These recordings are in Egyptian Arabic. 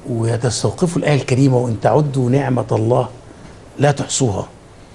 ويتستوقفوا الآية الكريمة وإن تعدوا نعمة الله لا تحصوها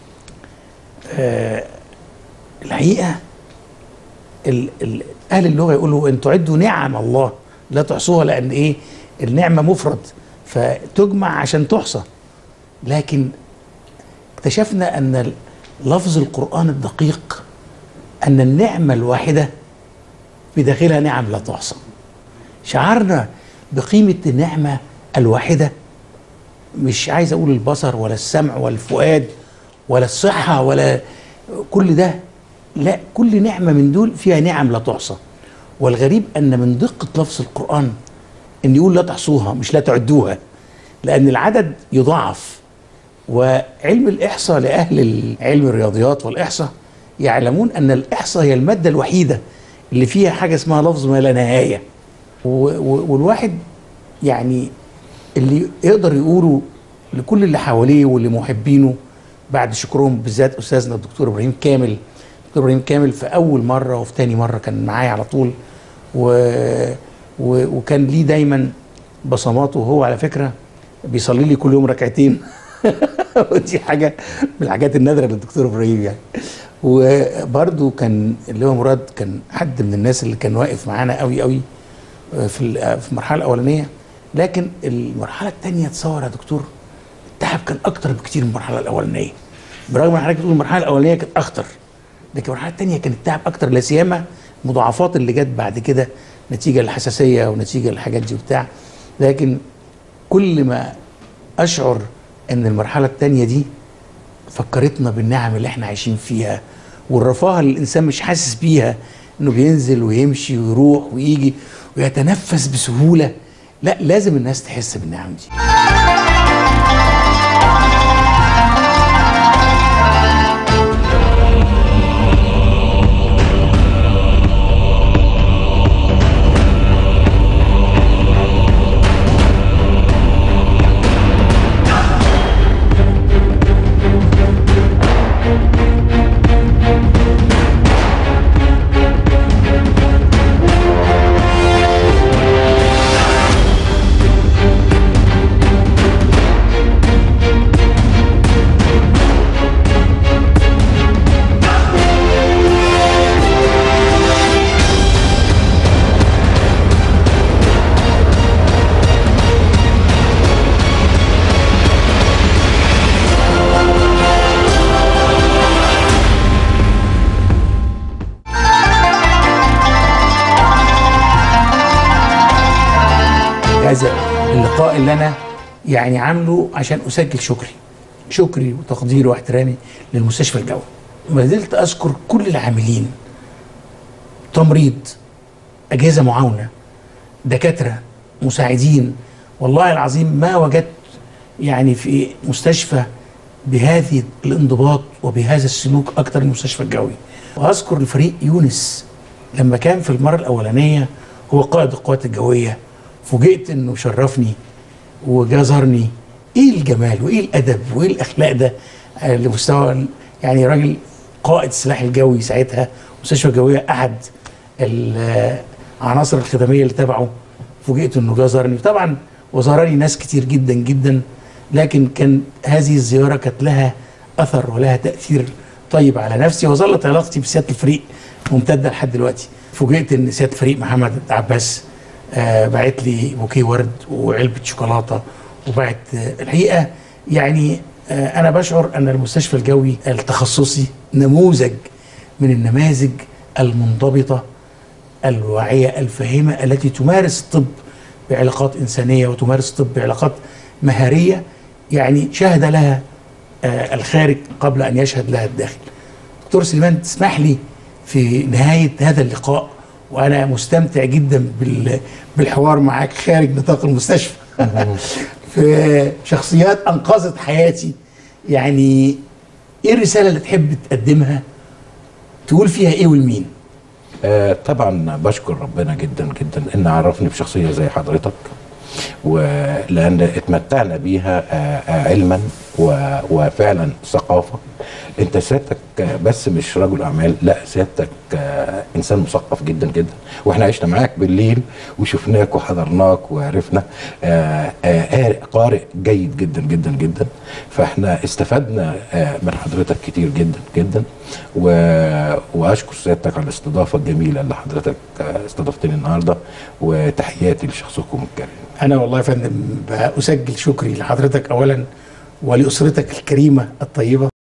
آه الحقيقة ال ال أهل اللغة يقولوا إن تعدوا نعم الله لا تحصوها لأن إيه النعمة مفرد فتجمع عشان تحصى لكن اكتشفنا أن لفظ القرآن الدقيق أن النعمة الواحدة بداخلها نعم لا تحصى شعرنا بقيمة النعمة الواحدة مش عايز أقول البصر ولا السمع ولا الفؤاد ولا الصحة ولا كل ده لا كل نعمة من دول فيها نعم لا تحصى والغريب أن من دقة لفظ القرآن أن يقول لا تحصوها مش لا تعدوها لأن العدد يضاعف وعلم الإحصاء لأهل علم الرياضيات والإحصاء يعلمون أن الإحصاء هي المادة الوحيدة اللي فيها حاجة اسمها لفظ ما لا نهاية و- و- والواحد يعني اللي يقدر يقوله لكل اللي حواليه واللي محبينه بعد شكرهم بالذات استاذنا الدكتور ابراهيم كامل دكتور ابراهيم كامل في اول مره وفي تاني مره كان معايا على طول و... و... وكان ليه دايما بصماته وهو على فكره بيصلي لي كل يوم ركعتين ودي حاجه من الحاجات النادره للدكتور ابراهيم يعني وبرده كان اللي هو مراد كان حد من الناس اللي كان واقف معانا قوي قوي في ال- في المرحله الاولانيه لكن المرحله الثانيه تصور يا دكتور التعب كان اكتر بكتير من المرحله الاولانيه برغم ان حضرتك بتقول المرحله الاولانيه كانت اخطر لكن المرحله الثانيه كان التعب اكتر لا سيما المضاعفات اللي جت بعد كده نتيجه للحساسيه ونتيجه للحاجات دي وبتاع لكن كل ما اشعر ان المرحله الثانيه دي فكرتنا بالنعم اللي احنا عايشين فيها والرفاهه اللي الانسان مش حاسس بيها انه بينزل ويمشي ويروح ويجي ويتنفس بسهوله لا لازم الناس تحس بالنعم دي هذا اللقاء اللي انا يعني عامله عشان اسجل شكري شكري وتقديري واحترامي للمستشفى الجوي ما زلت اذكر كل العاملين تمريض اجهزه معاونه دكاتره مساعدين والله العظيم ما وجدت يعني في مستشفى بهذه الانضباط وبهذا السلوك اكتر من المستشفى الجوي واذكر الفريق يونس لما كان في المره الاولانيه هو قائد القوات الجويه فوجئت انه شرفني وجازرني ايه الجمال وايه الادب وايه الاخلاق ده آه، لمستوى يعني راجل قائد السلاح الجوي ساعتها مستشفى الجويه احد العناصر الخدميه اللي تبعه فوجئت انه جازرني طبعا وزارني ناس كتير جدا جدا لكن كان هذه الزياره كانت لها اثر ولها تاثير طيب على نفسي وظلت علاقتي بسياده الفريق ممتده لحد دلوقتي فوجئت ان سياده الفريق محمد عباس آه بعت لي بوكيه ورد وعلبه شوكولاته وبعت آه الحقيقه يعني آه انا بشعر ان المستشفى الجوي التخصصي نموذج من النماذج المنضبطه الواعيه الفاهمه التي تمارس الطب بعلاقات انسانيه وتمارس الطب بعلاقات مهاريه يعني شهد لها آه الخارج قبل ان يشهد لها الداخل. دكتور سليمان تسمح لي في نهايه هذا اللقاء وانا مستمتع جدا بال- بالحوار معاك خارج نطاق المستشفى في شخصيات انقذت حياتي يعني ايه الرساله اللي تحب تقدمها تقول فيها ايه والمين آه طبعا بشكر ربنا جدا جدا ان عرفني بشخصيه زي حضرتك ولان اتمتعنا بيها آه، آه، علما و- وفعلا ثقافه انت سيادتك آه، بس مش رجل اعمال لا سيادتك آه، انسان مثقف جدا جدا واحنا عشنا معاك بالليل وشفناك وحضرناك وعرفنا آه، آه، قارئ- قارئ جيد جدا جدا جدا فاحنا استفدنا آه، من حضرتك كتير جدا جدا و- واشكر سيادتك على الاستضافه الجميله اللي حضرتك آه، استضفتني النهارده وتحياتي لشخصكم الكريم انا والله يا فندم اسجل شكري لحضرتك اولا ولاسرتك الكريمه الطيبه